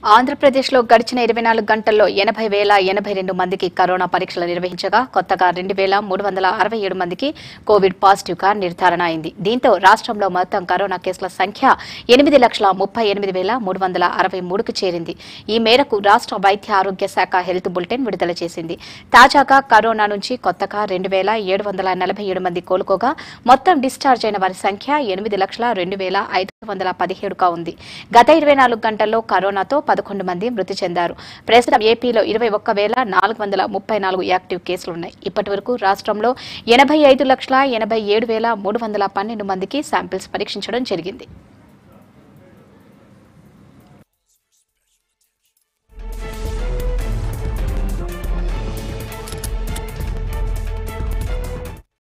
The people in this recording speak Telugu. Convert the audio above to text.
ఆంధ్రప్రదేశ్లో గడిచిన ఇరవై నాలుగు గంటల్లో ఎనభై వేల ఎనభై రెండు మందికి కరోనా పరీక్షలు నిర్వహించగా కొత్తగా రెండు వేల మూడు వందల అరవై ఏడు మందికి కోవిడ్ పాజిటివ్ గా నిర్ధారణ అయింది దీంతో రాష్ట్రంలో మొత్తం కరోనా కేసుల సంఖ్య ఎనిమిది లక్షల ముప్పై ఎనిమిది వేల మూడు వందల అరవై మూడుకు చేరింది ఈ మేరకు రాష్ట్ర వైద్య ఆరోగ్య శాఖ హెల్త్ బులెటిన్ విడుదల చేసింది తాజాగా కరోనా నుంచి కొత్తగా రెండు వేల ఏడు వందల నలభై ఏడు మంది కోలుకోగా మొత్తం డిశ్చార్జ్ అయిన వారి సంఖ్య ఎనిమిది లక్షల రెండు వేల ఐదు వందల పదిహేడుగా ఉంది గత ఇరవై నాలుగు గంటల్లో కరోనాతో పదకొండు మంది మృతి చెందారు ప్రస్తుతం ఏపీలో ఇరవై ఒక్క వేల నాలుగు వందల ముప్పై నాలుగు యాక్టివ్ కేసులున్నాయి ఇప్పటి వరకు రాష్ట్రంలో ఎనభై ఐదు లక్షల ఎనభై ఏడు వేల మూడు వందల పన్నెండు మందికి శాంపిల్స్ పరీక్షించడం జరిగింది